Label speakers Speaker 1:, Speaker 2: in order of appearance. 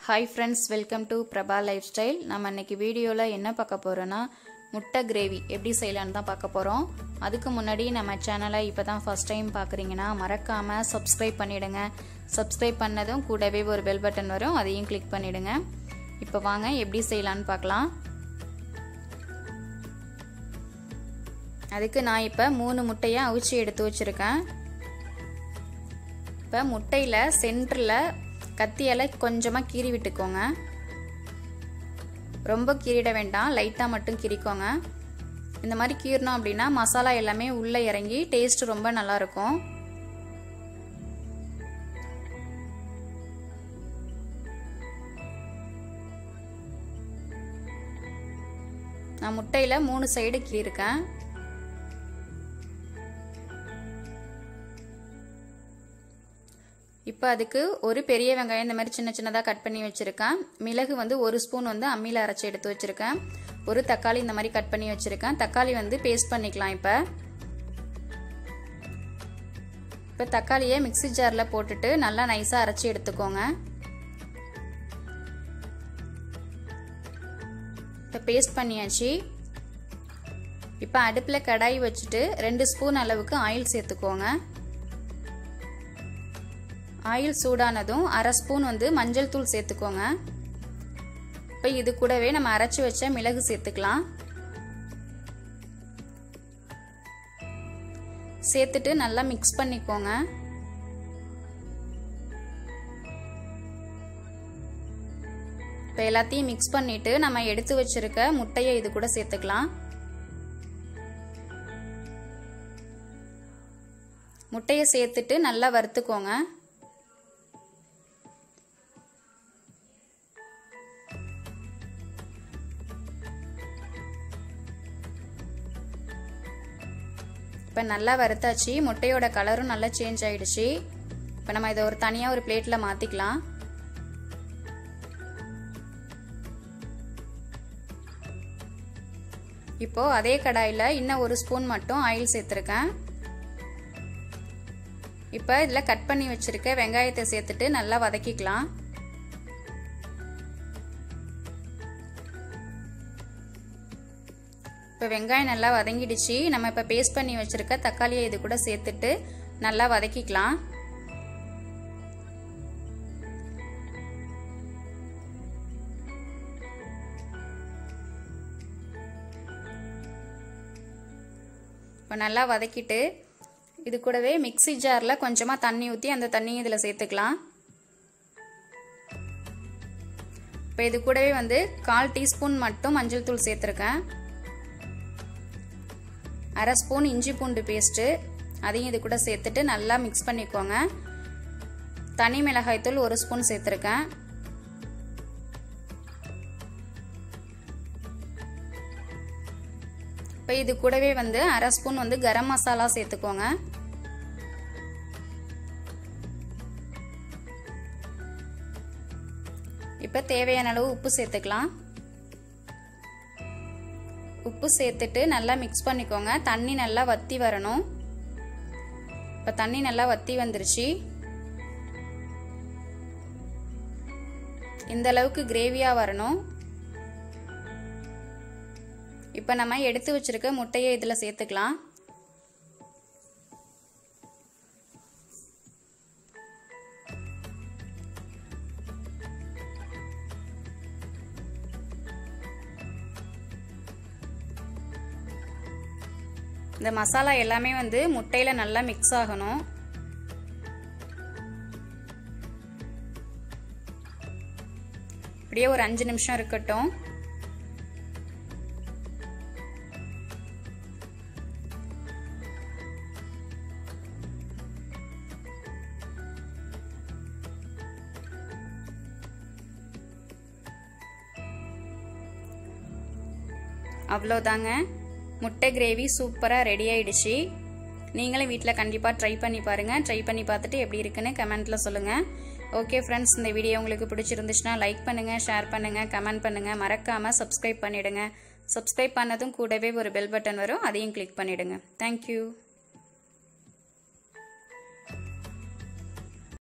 Speaker 1: hi friends welcome to Prabha lifestyle நம்ம இன்னைக்கு வீடியோவில் என்ன பார்க்க போகிறோன்னா முட்டை கிரேவி எப்படி செய்யலான்னு தான் பார்க்க போகிறோம் அதுக்கு முன்னாடி நம்ம சேனலை இப்போ தான் ஃபஸ்ட் டைம் பார்க்குறீங்கன்னா மறக்காமல் சப்ஸ்கிரைப் பண்ணிவிடுங்க சப்ஸ்கிரைப் பண்ணதும் கூடவே ஒரு பெல் பட்டன் வரும் அதையும் கிளிக் பண்ணிவிடுங்க இப்போ வாங்க எப்படி செய்யலான்னு பார்க்கலாம் அதுக்கு நான் இப்போ மூணு முட்டையை அவிச்சு எடுத்து வச்சுருக்கேன் இப்போ முட்டையில் சென்டரில் கத்தியால் கொஞ்சமாக கீறி விட்டுக்கோங்க ரொம்ப கீறிட வேண்டாம் லைட்டாக மட்டும் கீறிக்கோங்க இந்த மாதிரி கீறினோம் அப்படின்னா மசாலா எல்லாமே உள்ளே இறங்கி டேஸ்ட் ரொம்ப நல்லாயிருக்கும் நான் முட்டையில் மூணு சைடு கீறிருக்கேன் இப்போ அதுக்கு ஒரு பெரிய வெங்காயம் இந்த மாதிரி சின்ன சின்னதாக கட் பண்ணி வச்சுருக்கேன் மிளகு வந்து ஒரு ஸ்பூன் வந்து அம்மியில் அரைச்சி எடுத்து வச்சுருக்கேன் ஒரு தக்காளி இந்த மாதிரி கட் பண்ணி வச்சுருக்கேன் தக்காளி வந்து பேஸ்ட் பண்ணிக்கலாம் இப்போ இப்போ தக்காளியை மிக்சி ஜாரில் போட்டுட்டு நல்லா நைஸாக அரைச்சி எடுத்துக்கோங்க இப்போ பேஸ்ட் பண்ணியாச்சு இப்போ அடுப்பில் கடாய் வச்சுட்டு ரெண்டு ஸ்பூன் அளவுக்கு ஆயில் சேர்த்துக்கோங்க ஆயில் சூடானதும் அரை ஸ்பூன் வந்து மஞ்சள் தூள் சேர்த்துக்கோங்க இப்போ இது கூடவே நம்ம அரைச்சி வச்ச மிளகு சேர்த்துக்கலாம் சேர்த்துட்டு நல்லா மிக்ஸ் பண்ணிக்கோங்க இப்போ எல்லாத்தையும் மிக்ஸ் பண்ணிட்டு நம்ம எடுத்து வச்சிருக்க முட்டையை இது கூட சேர்த்துக்கலாம் முட்டையை சேர்த்துட்டு நல்லா வறுத்துக்கோங்க இப்போ நல்லா வறுத்தாச்சு முட்டையோட கலரும் நல்லா சேஞ்ச் ஆயிடுச்சு இப்போ நம்ம இதை ஒரு தனியாக ஒரு பிளேட்டில் மாற்றிக்கலாம் இப்போ அதே கடாயில் இன்னும் ஒரு ஸ்பூன் மட்டும் ஆயில் சேர்த்துருக்கேன் இப்போ இதில் கட் பண்ணி வச்சுருக்க வெங்காயத்தை சேர்த்துட்டு நல்லா வதக்கிக்கலாம் இப்போ வெங்காயம் நல்லா வதங்கிடுச்சு நம்ம இப்போ பேஸ்ட் பண்ணி வச்சுருக்க தக்காளியை இது கூட சேர்த்துட்டு நல்லா வதக்கிக்கலாம் இப்போ நல்லா வதக்கிட்டு இது கூடவே மிக்சி ஜாரில் கொஞ்சமாக தண்ணி ஊற்றி அந்த தண்ணியும் இதில் சேர்த்துக்கலாம் இப்போ இது கூடவே வந்து கால் டீஸ்பூன் மட்டும் மஞ்சள் தூள் சேர்த்துருக்கேன் அரை ஸ்பூன் இஞ்சி பூண்டு பேஸ்ட்டு அதையும் இது கூட சேர்த்துட்டு நல்லா மிக்ஸ் பண்ணிக்கோங்க தனி மிளகாய் தூள் ஒரு ஸ்பூன் சேர்த்துருக்கேன் இப்போ இது கூடவே வந்து அரை ஸ்பூன் வந்து கரம் மசாலா சேர்த்துக்கோங்க இப்போ தேவையான அளவு உப்பு சேர்த்துக்கலாம் உப்பு சேர்த்துட்டு நல்லா மிக்ஸ் பண்ணிக்கோங்க தண்ணி நல்லா வத்தி வரணும் இப்போ தண்ணி நல்லா வத்தி வந்துருச்சு இந்த அளவுக்கு கிரேவியாக வரணும் இப்போ நம்ம எடுத்து வச்சிருக்க முட்டையை இதில் சேர்த்துக்கலாம் இந்த மசாலா எல்லாமே வந்து முட்டையில் நல்லா மிக்ஸ் ஆகணும் இப்படியே ஒரு அஞ்சு நிமிஷம் இருக்கட்டும் அவ்வளோதாங்க முட்டை கிரேவி சூப்பராக ரெடி ஆயிடுச்சு நீங்களும் வீட்டில் கண்டிப்பாக ட்ரை பண்ணி பாருங்கள் ட்ரை பண்ணி பார்த்துட்டு எப்படி இருக்குன்னு கமெண்ட்டில் சொல்லுங்கள் ஓகே ஃப்ரெண்ட்ஸ் இந்த வீடியோ உங்களுக்கு பிடிச்சிருந்துச்சுன்னா லைக் பண்ணுங்கள் ஷேர் பண்ணுங்கள் கமெண்ட் பண்ணுங்கள் மறக்காமல் சப்ஸ்கிரைப் பண்ணிவிடுங்க சப்ஸ்கிரைப் பண்ணதும் கூடவே ஒரு பெல் பட்டன் வரும் அதையும் கிளிக் பண்ணிவிடுங்க தேங்க்யூ